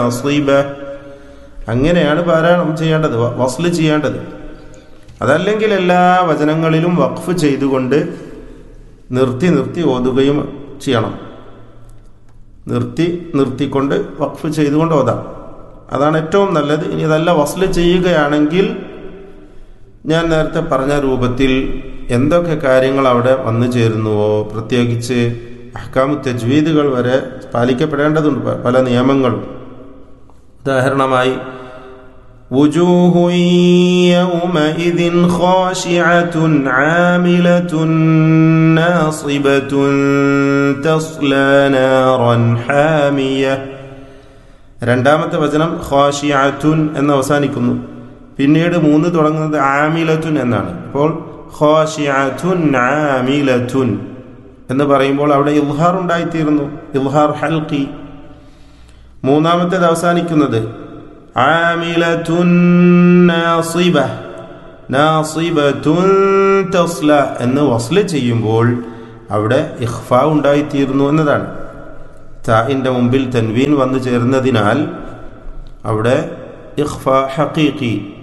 നസീബ അങ്ങനെയാണ് പാരായണം ചെയ്യേണ്ടത് വ- വസ്ല് ചെയ്യേണ്ടത് അതല്ലെങ്കിൽ എല്ലാ വചനങ്ങളിലും വഖഫ് ചെയ്തുകൊണ്ട് നിർത്തി നിർത്തി ഓതുകയും ചെയ്യണം നിർത്തി നിർത്തിക്കൊണ്ട് വഖഫ് ചെയ്തുകൊണ്ട് ഓതാം അതാണ് ഏറ്റവും നല്ലത് ഇനി അതല്ല വസ്ല് ചെയ്യുകയാണെങ്കിൽ ഞാൻ നേരത്തെ പറഞ്ഞ രൂപത്തിൽ എന്തൊക്കെ കാര്യങ്ങൾ അവിടെ വന്നു ചേരുന്നുവോ പ്രത്യേകിച്ച് അഹ്കാമു തജ്വീദുകൾ വരെ പാലിക്കപ്പെടേണ്ടതുണ്ട് പ- പല നിയമങ്ങളും ഉദാഹരണമായി وجوه يومئذ خاشعة عاملة ناصبة تصلى نارا حامية രണ്ടാമത്തെ വചനം ഖാഷിഅത്തുൻ എന്ന് അവസാനിക്കുന്നു പിന്നീട് മൂന്ന് തുടങ്ങുന്നത് ആമിലത്തുൻ എന്നാണ് അപ്പോൾ ഖാഷിഅത്തുൻ ആമിലത്തുൻ എന്ന് പറയുമ്പോൾ അവിടെ ഇൽഹാർ ഉണ്ടായിത്തീരുന്നു ഇൽഹാർ ഹൽക്കി മൂന്നാമത്തേത് അവസാനിക്കുന്നത് ആമിലത്തുൻ നാസിബ നാസിബത്തുൻ തസ്ല എന്ന് വസ്ല് ചെയ്യുമ്പോൾ അവിടെ ഇഖ്ഫ ഉണ്ടായിത്തീരുന്നു എന്നതാണ് താഇന്റെ മുമ്പിൽ തൻവീൻ വന്നു ചേർന്നതിനാൽ അവിടെ ഇഖ്ഫ ഹഖീഖി